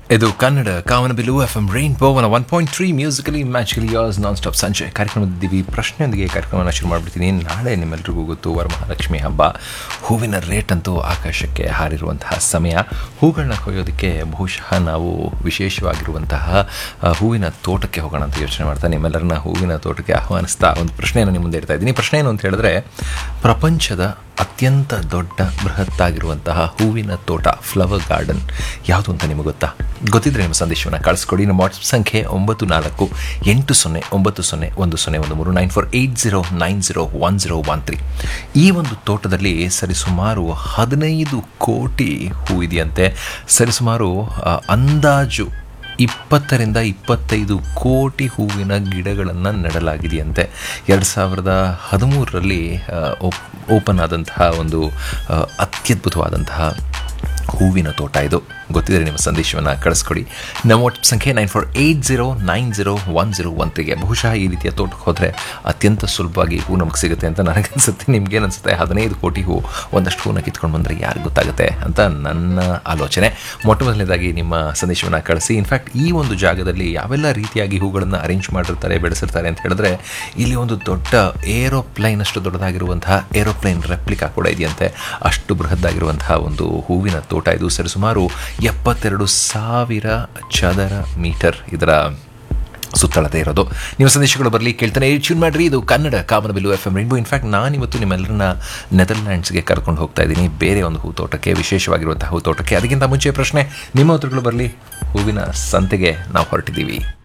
ಇದು ಕನ್ನಡ ಕಾಮನಬಿಲ್ಲು F M ರೈನ್ ಪೋವನ one point three musically magically ಯಾಸ್ ನಾನ್ ಸ್ಟಾಪ್ ಸಂಜೆ ಕಾರ್ಯಕ್ರಮದಿದ್ದೀವಿ ಪ್ರಶ್ನೆಯೊಂದಿಗೆ ಕಾರ್ಯಕ್ರಮನ ಶುರು ಮಾಡಿಬಿಡ್ತೀನಿ ನಾಳೆ ನಿಮ್ಮೆಲ್ರಿಗೂ ಗೊತ್ತು ವರಮಹಾಲಕ್ಷ್ಮಿ ಹಬ್ಬ ಹೂವಿನ ರೇಟ್ ಅಂತೂ ಆಕಾಶಕ್ಕೆ ಹಾರಿರುವಂತಹ ಸಮಯ ಹೂಗಳನ್ನ ಕೊಯ್ಯೋದಕ್ಕೆ ಬಹುಶಃ ನಾವು ವಿಶೇಷವಾಗಿರುವಂತಹ ಆ, ಹೂವಿನ ತೋಟಕ್ಕೆ ಹೋಗೋಣ ಅಂತ ಯೋಚನೆ ಮಾಡ್ತಾ ನಿಮ್ಮೆಲ್ಲರನ್ನ ಹೂವಿನ ತೋಟಕ್ಕೆ ಆಹ್ವಾನಿಸ್ತಾ ಒಂದು ಪ್ರಶ್ನೆಯನ್ನು ನಿಮ್ಮ ಮುಂದೆ ಇಡ್ತಾ ಇದ್ದೀನಿ ಪ್ರಶ್ನೆ ಏನು ಅಂತ ಹೇಳಿದ್ರೆ ಪ್ರಪಂಚದ ಅತ್ಯಂತ ದೊಡ್ಡ ಬೃಹತ್ತಾಗಿರುವಂತಹ ಹೂವಿನ ತೋಟ ಫ್ಲವರ್ ಗಾರ್ಡನ್ ಯಾವುದು ಅಂತ ನಿಮಗೆ ಗೊತ್ತಾ ಗೊತ್ತಿದ್ರೆ ನಿಮ್ಮ ಸಂದೇಶವನ್ನು ಕಳಿಸ್ಕೊಡಿ ನಮ್ಮ ವಾಟ್ಸಪ್ ಸಂಖ್ಯೆ ಒಂಬತ್ತು ನಾಲ್ಕು ಎಂಟು ಸೊನ್ನೆ ಒಂಬತ್ತು ಸೊನ್ನೆ ಒಂದು ಸೊನ್ನೆ ಒಂದು ಮೂರು nine four eight zero nine zero one zero one three ಈ ಒಂದು ತೋಟದಲ್ಲಿ ಸರಿಸುಮಾರು ಹದಿನೈದು ಕೋಟಿ ಹೂ ಇದೆಯಂತೆ ಸರಿಸುಮಾರು ಆ, ಅಂದಾಜು ಇಪ್ಪತ್ತರಿಂದ ಇಪ್ಪತ್ತೈದು ಕೋಟಿ ಹೂವಿನ ಗಿಡಗಳನ್ನು ನೆಡಲಾಗಿದೆಯಂತೆ ಎರಡು ಸಾವಿರದ ಹದಿಮೂರರಲ್ಲಿ ಓಪನ್ ಆದಂತಹ ಒಂದು ಆ, ಅತ್ಯದ್ಭುತವಾದಂತಹ ಹೂವಿನ ತೋಟ ಇದು ಗೊತ್ತಿದ್ರೆ ನಿಮ್ಮ ಸಂದೇಶವನ್ನು ಕಳಿಸ್ಕೊಡಿ ನಮ್ಮ ವಾಟ್ಸಪ್ ಸಂಖ್ಯೆ nine four eight zero nine zero one zero one ತ್ರೀಗೆ ಬಹುಶಃ ಈ ರೀತಿಯ ತೋಟಕ್ಕೆ ಹೋದರೆ ಅತ್ಯಂತ ಸುಲಭವಾಗಿ ಹೂ ನಮಗೆ ಸಿಗುತ್ತೆ ಅಂತ ನನಗನ್ಸುತ್ತೆ ನಿಮ್ಗೇನು ಅನಿಸುತ್ತೆ ಹದಿನೈದು ಕೋಟಿ ಹೂ ಒಂದಷ್ಟು ಹೂನ ಕಿತ್ಕೊಂಡು ಬಂದರೆ ಯಾರು ಗೊತ್ತಾಗುತ್ತೆ ಅಂತ ನನ್ನ ಆಲೋಚನೆ ಮೊಟ್ಟ ಮೊದಲನೇದಾಗಿ ನಿಮ್ಮ ಸಂದೇಶವನ್ನು ಕಳಿಸಿ ಇನ್ಫ್ಯಾಕ್ಟ್ ಈ ಒಂದು ಜಾಗದಲ್ಲಿ ಯಾವೆಲ್ಲ ರೀತಿಯಾಗಿ ಹೂಗಳನ್ನು ಅರೇಂಜ್ ಮಾಡಿರ್ತಾರೆ ಬೆಳೆಸಿರ್ತಾರೆ ಅಂತ ಹೇಳಿದ್ರೆ ಇಲ್ಲಿ ಒಂದು ದೊಡ್ಡ ಏರೋಪ್ಲೈನ್ ಅಷ್ಟು ದೊಡ್ಡದಾಗಿರುವಂತಹ ಏರೋಪ್ಲೈನ್ ರೆಪ್ಲಿಕಾ ಕೂಡ ಇದೆಯಂತೆ ಅಷ್ಟು ಬೃಹದ್ದಾಗಿರುವಂತಹ ಒಂದು ಹೂವಿನ ತೋಟ ಇದು ಸರಿಸುಮಾರು ಎಪ್ಪತ್ತೆರಡು ಸಾವಿರ ಚದರ ಮೀಟರ್ ಇದರ ಸುತ್ತಳತೆ ಇರೋದು ನಿಮ್ಮ ಸಂದೇಶಗಳು ಬರಲಿ ಕೇಳ್ತಾನೆ ಟ್ಯೂನ್ ಮಾಡ್ರಿ ಇದು ಕನ್ನಡ ಕಾಮನಬಿಲ್ಲು ಎಫ್ ಎಂ ರೈನ್ಬೋ ಇನ್ಫ್ಯಾಕ್ಟ್ ನಾನು ಇವತ್ತು ನಿಮ್ಮೆಲ್ಲರನ್ನ ನೆದರ್ಲ್ಯಾಂಡ್ಸ್ಗೆ ಕರ್ಕೊಂಡು ಹೋಗ್ತಾ ಇದ್ದೀನಿ ಬೇರೆ ಒಂದು ಹೂತೋಟಕ್ಕೆ ವಿಶೇಷವಾಗಿರುವಂತಹ ಹೂತೋಟಕ್ಕೆ ಅದಕ್ಕಿಂತ ಮುಂಚೆ ಪ್ರಶ್ನೆ ನಿಮ್ಮ ಉತ್ತರಗಳು ಬರಲಿ ಹೂವಿನ ಸಂತೆಗೆ ನಾವು ಹೊರಟಿದ್ದೀವಿ